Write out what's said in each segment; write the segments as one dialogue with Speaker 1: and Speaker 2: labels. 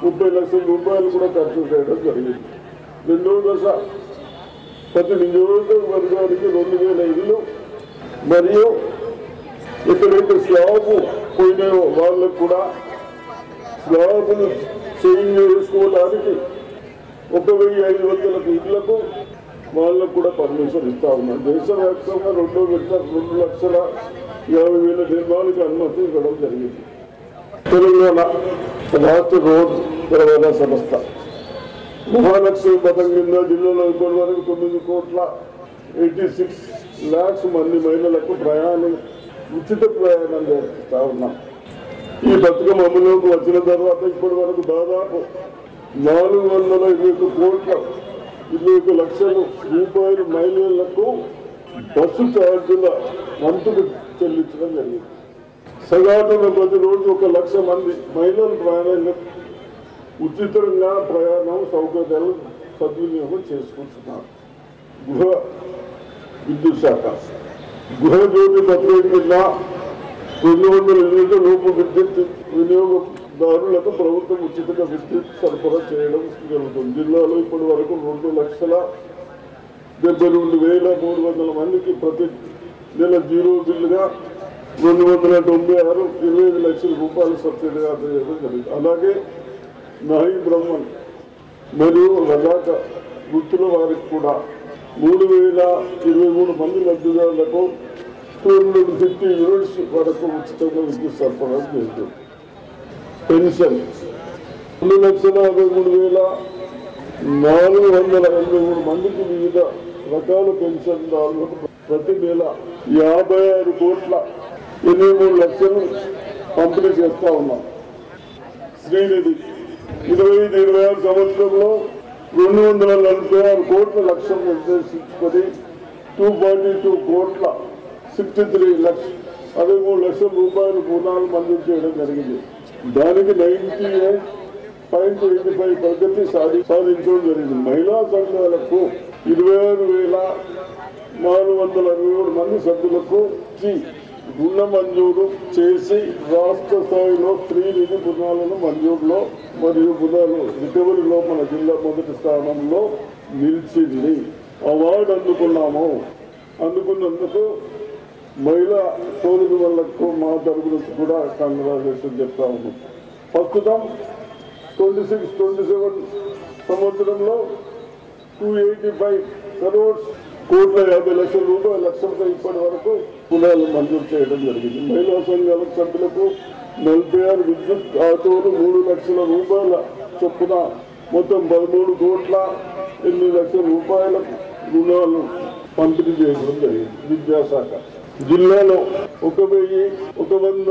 Speaker 1: ముప్పై లక్షల రూపాయలు కూడా ఖర్చు చేయడం జరిగింది రెండవ దశ ప్రతి నియోజకవర్గానికి రెండు వేల ఇల్లు మరియు ఎక్కడైతే స్లాబ్ పోయినాయో వాళ్ళకు కూడా స్లాబులు చేంజ్ చేసుకోవడానికి ఒక వెయ్యి ఐదు వందలకు ఇళ్లకు వాళ్ళకు కూడా పర్మిషన్ ఇస్తా ఉన్నాం దేశవ్యాప్తంగా రెండో విడత రెండు లక్షల యాభై వేల నిర్మాణాలకు అనుమతి ఇవ్వడం జరిగింది తెలంగాణ రాష్ట్ర రోడ్ రవాణా సంస్థ మహాలక్ష్మి పథకం కింద జిల్లాలో ఇప్పటి వరకు తొమ్మిది కోట్ల ఎయిటీ సిక్స్ ల్యాక్స్ మంది మహిళలకు ప్రయాణం ఉచిత ప్రయాణం చేస్తా ఉన్నాం ఈ పథకం అమలులోకి వచ్చిన తర్వాత ఇప్పటి వరకు దాదాపు నాలుగు వందల ఇరవై ఒక్క కోట్ల ఇరవై ఒక్క లక్షల రూపాయలు మహిళలకు బస్సు ఛార్జీల వంతుకు చెల్లించడం జరిగింది సగాటున ప్రతిరోజు ఒక లక్ష మంది మహిళలు ప్రయాణంగా ఉచితంగా ప్రయాణం సౌకర్యాలు సద్వినియోగం చేసుకుంటున్నారు గృహ విద్యుత్ శాఖ గృహ జ్యోతి పత్రిక కింద రెండు వందల యూనిట్ల లోపు విద్యుత్ వినియోగదారులకు ప్రభుత్వం ఉచితంగా విద్యుత్ సరఫరా చేయడం జరుగుతుంది జిల్లాలో ఇప్పటి వరకు రెండు లక్షల డెబ్బై రెండు వేల మూడు వందల మందికి ప్రతి నెల జీరో బిల్లుగా రెండు వందల తొంభై ఆరు ఇరవై ఐదు లక్షల రూపాయలు సబ్సిడీగా అందజేయడం జరిగింది అలాగే నాయి బ్రహ్మన్ మరియు రజాక వృత్తుల వారికి కూడా మూడు వేల ఇరవై మూడు మంది లబ్ధిదారులకు టూ హండ్రెడ్ ఫిఫ్టీ యూనిట్స్ వరకు ఉచితంగా విద్యుత్ సరఫరా చేస్తుంది పెన్షన్ రెండు లక్షల అరవై మూడు వేల నాలుగు వందల ఎనభై మూడు మందికి వివిధ రకాల పెన్షన్దారులకు ప్రతి నెల యాభై ఆరు కోట్ల ఎనిమిది మూడు లక్షలు పంపిణీ చేస్తా ఉన్నాం శ్రీనిధి ఇరవై ఐదు ఇరవై ఆరు సంవత్సరంలో రెండు వందల నలభై ఆరు కోట్ల లక్ష్యం నిర్దేశించుకొని టూ ఫార్టీ టూ కోట్ల సిక్స్టీ త్రీ లక్ష అరవై మూడు లక్షల రూపాయలు రుణాలు మంజూరు చేయడం జరిగింది దానికి ninety eight point eighty five ప్రగతి సాధి సాధించడం జరిగింది మహిళా సంఘాలకు ఇరవై ఆరు వేల నాలుగు వందల అరవై ఏడు మంది సభ్యులకు ఇచ్చి రుణ మంజూరు చేసి రాష్ట్ర స్థాయిలో స్త్రీ నిధి బృందాలను మంజూరులో మరియు బృందాలు రికవరీలో మన జిల్లా మొదటి స్థానంలో నిలిచింది అవార్డు అందుకున్నాము అందుకున్నందుకు మహిళా సోదరి వాళ్ళకు మా తరపు నుంచి కూడా కంగ్రాచులేషన్ చెప్తా ఉన్నాం ప్రస్తుతం ట్వంటీ సిక్స్ ట్వంటీ సెవెన్ సంవత్సరంలో టూ ఎయిటీ ఫైవ్ కరోడ్స్ కోట్ల యాభై లక్షల రూపాయల లక్షలతో ఇప్పటి వరకు కులాలు మంజూరు చేయడం జరిగింది మహిళా సంఘాల సభ్యులకు నలభై ఆరు విద్యుత్ ఆటోలు మూడు లక్షల రూపాయల చొప్పున మొత్తం పదమూడు కోట్ల ఎనిమిది లక్షల రూపాయల రుణాలు పంపిణీ చేయడం జరిగింది విద్యాశాఖ జిల్లాలో ఒక వెయ్యి ఒక వంద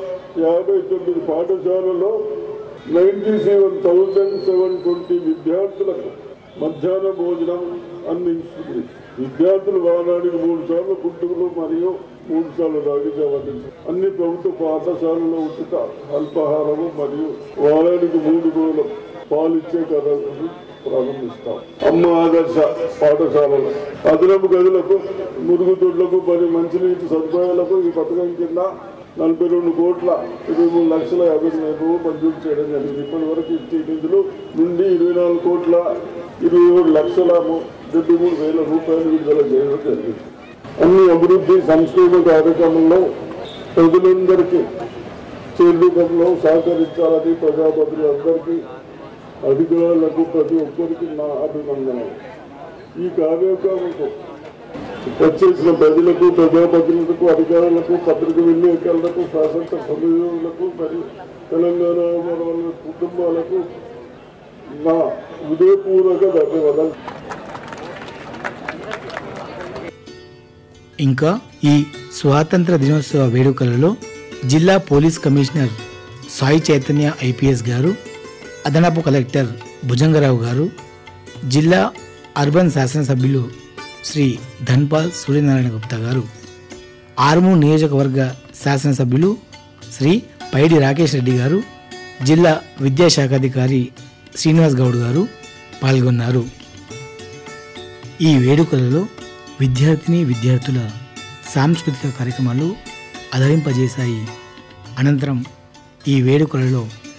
Speaker 1: యాభై తొమ్మిది పాఠశాలలో ninety seven thousand seven twenty విద్యార్థులకు మధ్యాహ్న భోజనం అందించుతుంది విద్యార్థులు వారానికి మూడు సార్లు పుట్టుకలు మరియు మూడు సార్లు రాగిజావ అన్ని ప్రభుత్వ పాఠశాలలో ఉచిత అల్పాహారము మరియు వారానికి మూడు రోజులు పాలిచ్చే కథలు ప్రారంభిస్తాం అమ్మ ఆదర్శ పాఠశాలలు అదనపు గదులకు మురుగుదొడ్లకు పది మంచినీటి సదుపాయాలకు ఈ పథకం కింద నలభై రెండు కోట్ల ఇరవై మూడు లక్షల యాభై రూపాయలు మంజూరు చేయడం జరిగింది ఇప్పటి వరకు ఇచ్చే నిధులు నుండి ఇరవై నాలుగు కోట్ల ఇరవై ఏడు లక్షల ము- డెబ్బై మూడు వేల రూపాయలు విడుదల చేయడం జరిగింది అన్ని అభివృద్ధి సంక్షేమ కార్యక్రమంలో ప్రజలందరికీ చేరుకంలో సహకరించాలని ప్రజాపతులందరికీ అధికారులకు ప్రతి ఒక్కరికి నా అభినందనలు ఈ కార్యక్రమంకు వచ్చేసిన ప్రజలకు ప్రజాప్రతినిధులకు అధికారులకు పత్రిక విలేకరులకు శాసన సభ్యులకు మరియు తెలంగాణ వాళ్ళ కుటుంబాలకు నా హృదయపూర్వక ధన్యవాదాలు
Speaker 2: ఇంకా ఈ స్వాతంత్ర దినోత్సవ వేడుకలలో జిల్లా police commissioner Sai Chaitanya IPS గారు అదనపు కలెక్టర్ భుజంగరావు గారు జిల్లా అర్బన్ శాసనసభ్యులు శ్రీ ధన్పాల్ సూర్యనారాయణ గుప్తా గారు ఆర్మూర్ నియోజకవర్గ శాసనసభ్యులు శ్రీ పైడి రాకేష్ రెడ్డి గారు జిల్లా విద్యాశాఖాధికారి శ్రీనివాస్ గౌడ్ గారు పాల్గొన్నారు ఈ వేడుకలలో విద్యార్థిని విద్యార్థుల సాంస్కృతిక కార్యక్రమాలు అలరింపజేశాయి అనంతరం ఈ వేడుకలలో